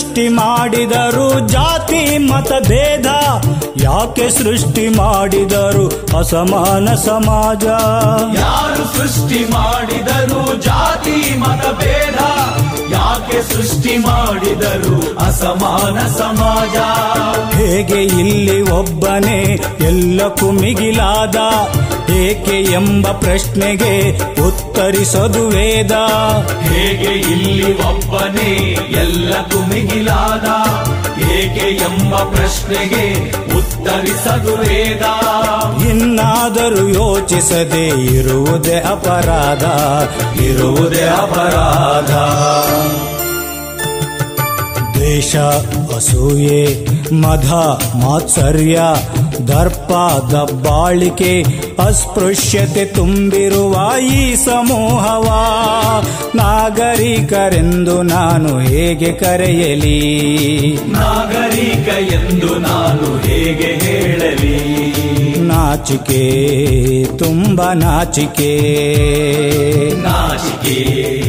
ಸೃಷ್ಟಿ ಮಾಡಿದರು ಜಾತಿ ಮತ ಭೇದ ಯಾಕೆ ಸೃಷ್ಟಿ ಮಾಡಿದರು ಅಸಮಾನ ಸಮಾಜ ಯಾರು ಸೃಷ್ಟಿ ಮಾಡಿದರು ಜಾತಿ ಮತಭೇದ ಯಾಕೆ ಸೃಷ್ಟಿ ಮಾಡಿದರು ಅಸಮಾನ ಸಮಾಜ ಹೇಗೆ ಇಲ್ಲಿ ಒಬ್ಬನೇ ಎಲ್ಲಕ್ಕೂ ಮಿಗಿಲಾದ ಏಕೆ ಎಂಬ ಪ್ರಶ್ನೆಗೆ ಉತ್ತರಿಸೋದು ವೇದ ಹೇಗೆ ಇಲ್ಲಿ ಒಬ್ಬನೇ ಎಲ್ಲಕ್ಕೂ ಮಿಗಿಲಾದ ಏಕೆ ಎಂಬ ಪ್ರಶ್ನೆಗೆ ಉತ್ತರಿಸದು ವೇದ ಇನ್ನಾದರೂ ಯೋಚಿಸದೆ ಇರುವುದೇ ಅಪರಾಧ ಇರುವುದೇ ಅಪರಾಧ ದ್ವೇಷ ಅಸೂಯೆ ಮಧ ಮಾತ್ಸರ್ಯ ದರ್ಪ ದಬ್ಬಾಳಿಕೆ ಅಸ್ಪೃಶ್ಯತೆ ತುಂಬಿರುವ ಈ ಸಮೂಹವ ನಾಗರಿಕರೆಂದು ನಾನು ಹೇಗೆ ಕರೆಯಲಿ ನಾಗರಿಕ ಎಂದು ನಾನು ಹೇಗೆ ಹೇಳಲಿ ನಾಚಿಕೆ ತುಂಬ ನಾಚಿಕೆ ನಾಚಿಕೆ